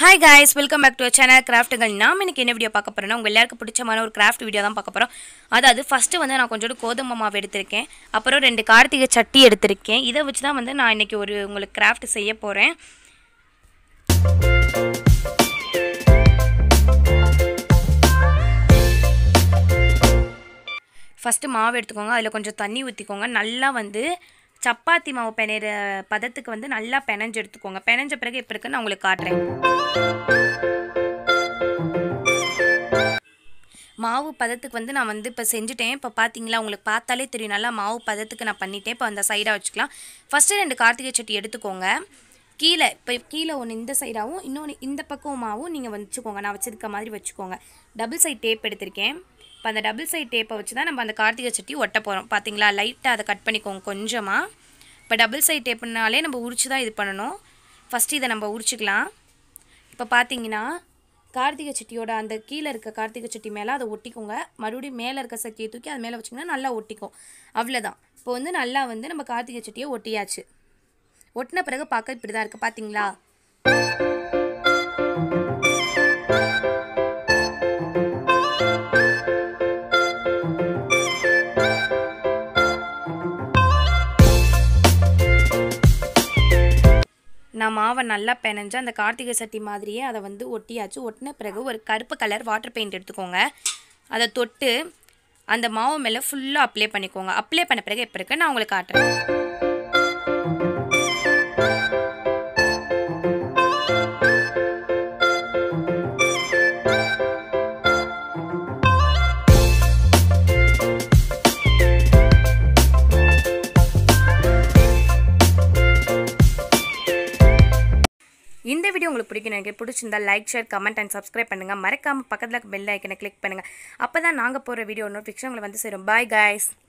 hi guys welcome back to channel கிராஃப்ட்டுகள் நாம் இன்னைக்கு என்ன வீடியோ பார்க்க போகிறோம்னா உங்கள் எல்லாருக்கும் பிடிச்சமான ஒரு கிராஃப்ட் வீடியோ தான் பார்க்க போகிறோம் அதாவது ஃபஸ்ட்டு வந்து நான் கொஞ்சோண்டு கோதுமை மாவு எடுத்திருக்கேன் அப்புறம் ரெண்டு கார்த்திகை சட்டி எடுத்திருக்கேன் இதை வச்சு தான் வந்து நான் இன்னைக்கு ஒரு உங்களுக்கு கிராஃப்ட் செய்ய போகிறேன் ஃபஸ்ட்டு மாவு எடுத்துக்கோங்க அதில் கொஞ்சம் தண்ணி ஊற்றிக்கோங்க நல்லா வந்து சப்பாத்தி மாவு பிணையிற பதத்துக்கு வந்து நல்லா பிணைஞ்சு எடுத்துக்கோங்க பிணைஞ்ச பிறகு எப்படி இருக்குன்னு நான் உங்களுக்கு காட்டுறேன் மாவு பதத்துக்கு வந்து நான் வந்து இப்போ செஞ்சுட்டேன் இப்போ பார்த்தீங்களா உங்களுக்கு பார்த்தாலே தெரியும் நல்லா மாவு பதத்துக்கு நான் பண்ணிட்டேன் இப்போ அந்த சைடாக வச்சுக்கலாம் ஃபஸ்ட்டு ரெண்டு கார்த்திகை சட்டி எடுத்துக்கோங்க கீழே இப்போ கீழே ஒன்று இந்த சைடாகவும் இன்னொன்று இந்த பக்கமாகவும் நீங்கள் வச்சுக்கோங்க நான் வச்சிருக்க மாதிரி வச்சுக்கோங்க டபுள் சைட் டேப் எடுத்திருக்கேன் இப்போ அந்த டபுள் சைட் டேப்பை வச்சு தான் நம்ம அந்த கார்த்திகை சட்டி ஒட்ட போகிறோம் பார்த்தீங்களா லைட்டாக அதை கட் பண்ணிக்கோங்க கொஞ்சமாக இப்போ டபுள் சைட் டேப்புனாலே நம்ம உரிச்சு தான் இது பண்ணணும் ஃபஸ்ட்டு இதை நம்ம உரிச்சிக்கலாம் இப்போ பார்த்தீங்கன்னா கார்த்திகை சட்டியோட அந்த கீழே இருக்க கார்த்திகை சட்டி மேலே அதை ஒட்டிக்கோங்க மறுபடியும் மேலே இருக்க சட்டியை தூக்கி அது மேலே வச்சிங்கன்னா நல்லா ஒட்டிக்கும் அவ்வளோதான் இப்போ வந்து நல்லா வந்து நம்ம கார்த்திகை சட்டியை ஒட்டியாச்சு ஒட்டின பிறகு பார்க்க இப்படி தான் இருக்குது பார்த்தீங்களா நான் மாவை நல்லா பிணைஞ்சு அந்த கார்த்திகை சட்டி மாதிரியே அதை வந்து ஒட்டியாச்சு ஒட்டின பிறகு ஒரு கருப்பு கலர் வாட்டர் பெயிண்ட் எடுத்துக்கோங்க அதை தொட்டு அந்த மாவு மேலே ஃபுல்லாக அப்ளை பண்ணிக்கோங்க அப்ளை பண்ண பிறகு எப்போ இருக்கு நான் உங்களுக்கு காட்டுறேன் இந்த வீடியோ உங்களுக்கு பிடிக்கும் எனக்கு பிடிச்சிருந்தா like share comment and subscribe பண்ணுங்கள் மறக்காமல் பக்கத்தில் பெல் ஐக்கனை கிளிக் பண்ணுங்கள் அப்போ தான் நாங்கள் போகிற வீடியோ நோட்டிஃபிகேஷன் உங்களை வந்து சேரும் பாய் guys